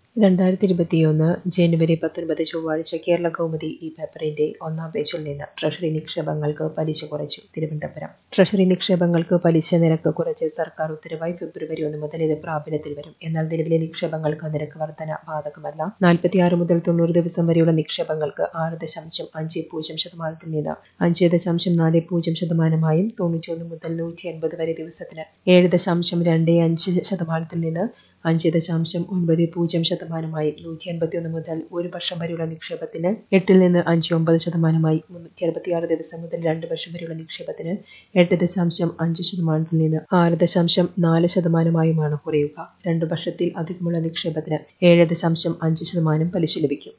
രണ്ടായിരത്തി ഇരുപത്തിയൊന്ന് ജനുവരി പത്തൊൻപത് ചൊവ്വാഴ്ച കേരള കൗമുദി ഈ പേപ്പറിന്റെ ഒന്നാം പേജിൽ നിന്ന് ട്രഷറി നിക്ഷേപങ്ങൾക്ക് പലിശ കുറച്ചു തിരുവനന്തപുരം ട്രഷറി നിക്ഷേപങ്ങൾക്ക് പലിശ നിരക്ക് കുറച്ച് സർക്കാർ ഉത്തരവായി ഫെബ്രുവരി ഒന്ന് മുതൽ ഇത് പ്രാബല്യത്തിൽ വരും എന്നാൽ നിലവിലെ നിക്ഷേപങ്ങൾക്ക് നിരക്ക് വർധന ബാധകമല്ല നാൽപ്പത്തിയാറ് മുതൽ തൊണ്ണൂറ് ദിവസം വരെയുള്ള നിക്ഷേപങ്ങൾക്ക് ആറ് ദശാംശം അഞ്ച് പൂജ്യം ശതമാനത്തിൽ നിന്ന് അഞ്ച് ദശാംശം നാല് പൂജ്യം ശതമാനമായും തൊണ്ണൂറ്റിയൊന്ന് മുതൽ നൂറ്റി അൻപത് വരെ ദിവസത്തിന് ഏഴ് ദശാംശം രണ്ട് അഞ്ച് ശതമാനത്തിൽ നിന്ന് അഞ്ച് ദശാംശം ഒൻപത് പൂജ്യം ശതമാനമായും നൂറ്റി അൻപത്തിയൊന്ന് മുതൽ ഒരു വർഷം വരെയുള്ള നിക്ഷേപത്തിന് എട്ടിൽ നിന്ന് അഞ്ച് ഒമ്പത് ശതമാനമായി മുന്നൂറ്റി അറുപത്തിയാറ് ദിവസം മുതൽ രണ്ട് വർഷം വരെയുള്ള നിക്ഷേപത്തിന് എട്ട് ദശാംശം അഞ്ച് ശതമാനത്തിൽ നിന്ന് ആറ് ദശാംശം നാല് ശതമാനമായുമാണ് കുറയുക രണ്ട് വർഷത്തിൽ അധികമുള്ള നിക്ഷേപത്തിന് ഏഴ് ദശാംശം അഞ്ച് ശതമാനം പലിശ ലഭിക്കും